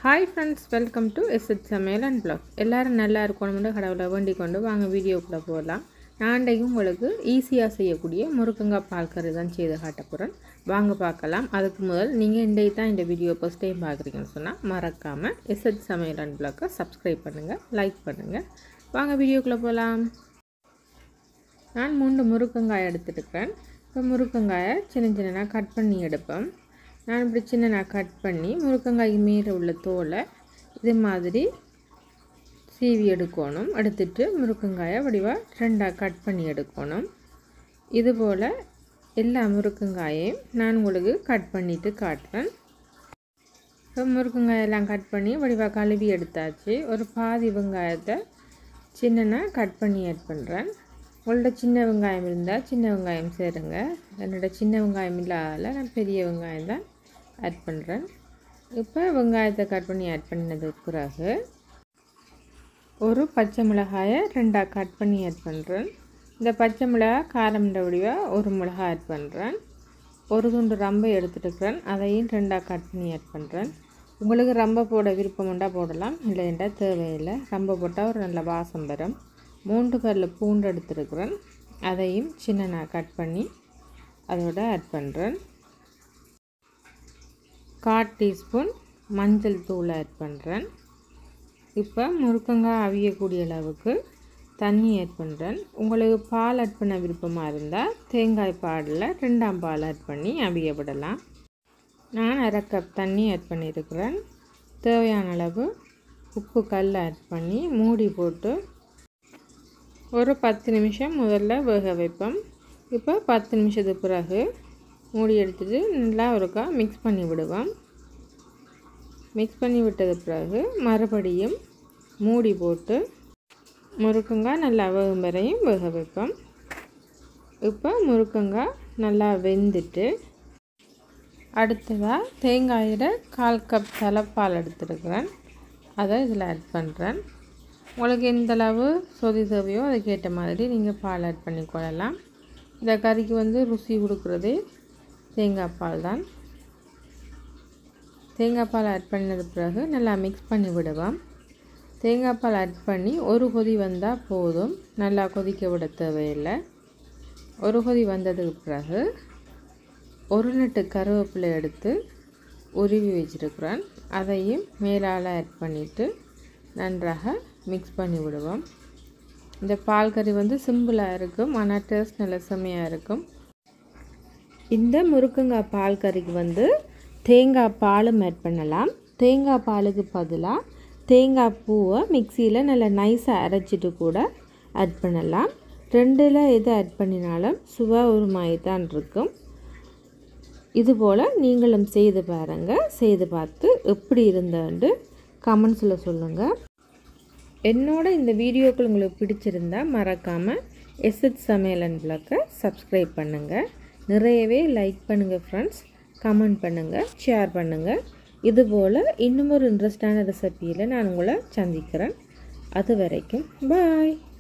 hi friends welcome to எஸ்எட் சமையல் and black எல்லோரும் நல்லா இருக்கணும்னு கடவுளை வேண்டிக் கொண்டு வாங்க வீடியோக்குள்ளே போகலாம் நான் இன்றைக்கு உங்களுக்கு ஈஸியாக செய்யக்கூடிய முருக்கங்காய் பால் கறி தான் செய்து காட்ட போகிறேன் வாங்க பார்க்கலாம் அதுக்கு முதல் நீங்கள் இன்றைக்கு தான் இந்த வீடியோ ஃபஸ்ட் டைம் பார்க்குறீங்கன்னு சொன்னால் மறக்காமல் எஸ்எட் சமையல் அண்ட் பிளாக்கை சப்ஸ்கிரைப் பண்ணுங்கள் லைக் பண்ணுங்கள் வாங்க வீடியோக்குள்ளே போகலாம் நான் மூன்று முருக்கங்காய் எடுத்துருக்கிறேன் இப்போ முருக்கங்காயை சின்ன சின்னதாக கட் பண்ணி எடுப்பேன் நான் இப்படி சின்னதாக கட் பண்ணி முருக்கங்காய்க்கு மீற உள்ள தோலை இது மாதிரி சீவி எடுக்கணும் எடுத்துட்டு முருக்கங்காயை வடிவாக ரெண்டாக கட் பண்ணி எடுக்கணும் இதுபோல் எல்லா முருக்கங்காயையும் நான் உங்களுக்கு கட் பண்ணிவிட்டு காட்டுறேன் இப்போ முருக்கங்காயெல்லாம் கட் பண்ணி வடிவாக கழுவி எடுத்தாச்சு ஒரு பாதி வெங்காயத்தை சின்னனா கட் பண்ணி ஆட் பண்ணுறேன் உங்கள்ட்ட சின்ன வெங்காயம் இருந்தால் சின்ன வெங்காயம் சேருங்க என்னோட சின்ன வெங்காயம் இல்லாதால நான் பெரிய வெங்காயம் தான் ஆட் பண்ணுறேன் இப்போ வெங்காயத்தை கட் பண்ணி ஆட் பண்ணதுக்கு பிறகு ஒரு பச்சை மிளகாயை ரெண்டாக கட் பண்ணி ஆட் பண்ணுறேன் இந்த பச்சை மிளகாய் காரம்ன்ற வடிவாக ஒரு மிளகாய் ஆட் பண்ணுறேன் ஒரு துண்டு ரம்பை எடுத்துட்டுக்கிறேன் அதையும் ரெண்டாக கட் பண்ணி ஆட் பண்ணுறேன் உங்களுக்கு ரம்பை போட விருப்பம் உண்டா போடலாம் இல்லைண்டா தேவையில்லை ரம்பை போட்டால் ஒரு நல்ல வாசம் வரும் மூன்று பல்ல பூண்டு எடுத்துருக்குறேன் அதையும் சின்னனாக கட் பண்ணி அதோட ஆட் பண்ணுறேன் கால் டீஸ்பூன் மஞ்சள் தூள் ஆட் பண்ணுறேன் இப்போ முருக்கங்காய் அவியக்கூடிய அளவுக்கு தண்ணி ஆட் பண்ணுறேன் உங்களுக்கு பால் ஆட் பண்ண விருப்பமாக இருந்தால் தேங்காய் பாலில் ரெண்டாம் பால் ஆட் பண்ணி அவிய விடலாம் நான் அரை கப் தண்ணி ஆட் பண்ணியிருக்கிறேன் தேவையான அளவு உப்பு கல் ஆட் பண்ணி மூடி போட்டு ஒரு பத்து நிமிஷம் முதல்ல வேக வைப்போம் இப்போ பத்து நிமிஷத்துக்கு பிறகு மூடி எடுத்துட்டு நல்லா ஒருக்கா மிக்ஸ் பண்ணி விடுவோம் மிக்ஸ் பண்ணி விட்டது பிறகு மறுபடியும் மூடி போட்டு முருக்கங்காய் நல்லா வேகும் வரையும் வேக வைப்போம் இப்போ முருக்கங்காய் நல்லா வெந்துட்டு அடுத்ததாக தேங்காயில் கால் கப் தலைப்பால் எடுத்துருக்கிறேன் அதை இதில் ஆட் பண்ணுறேன் உங்களுக்கு எந்த அளவு சொதி தேவையோ அதுக்கேற்ற மாதிரி நீங்கள் பால் ஆட் பண்ணிக்கொள்ளலாம் இந்த கறிக்கு வந்து ருசி கொடுக்குறதே தேங்காய் பால் தான் தேங்காய் பால் ஆட் பண்ணது பிறகு நல்லா மிக்ஸ் பண்ணி விடுவோம் தேங்காய் பால் ஆட் பண்ணி ஒரு கொதி வந்தால் போதும் நல்லா கொதிக்க விட தேவையில்லை ஒரு கொதி வந்ததுக்கு பிறகு ஒரு நட்டு கருவேப்பிலை எடுத்து உருவி வச்சுருக்குறேன் அதையும் மேலால் ஆட் பண்ணிவிட்டு நன்றாக மிக்ஸ் பண்ணி விடுவோம் இந்த பால் கறி வந்து சிம்பிளாக இருக்கும் ஆனால் டேஸ்ட் நல்ல செம்மையாக இருக்கும் இந்த முருக்கங்காய் பால் கறிக்கு வந்து தேங்காய் பாலும் ஆட் பண்ணலாம் தேங்காய் பாலுக்கு பதிலாக தேங்காய் பூவை மிக்சியில் நல்லா நைஸாக அரைச்சிட்டு கூட ஆட் பண்ணலாம் ரெண்டில் எது ஆட் பண்ணினாலும் சுவை ஒரு மாதிரி தான் இருக்கும் இதுபோல் நீங்களும் செய்து பாருங்கள் செய்து பார்த்து எப்படி இருந்தேன்ட்டு கமெண்ட்ஸில் சொல்லுங்கள் என்னோட இந்த வீடியோக்கள் உங்களுக்கு பிடிச்சிருந்தா மறக்காமல் எஸ்எத் சமையல் அண்ட் பிளாக்கை சப்ஸ்கிரைப் பண்ணுங்கள் நிறையவே லைக் பண்ணுங்கள் ஃப்ரெண்ட்ஸ் கமெண்ட் பண்ணுங்கள் ஷேர் பண்ணுங்கள் இதுபோல் இன்னும் ஒரு இன்ட்ரெஸ்டான ரெசிப்பியில் நான் உங்களை சந்திக்கிறேன் அது வரைக்கும் பாய்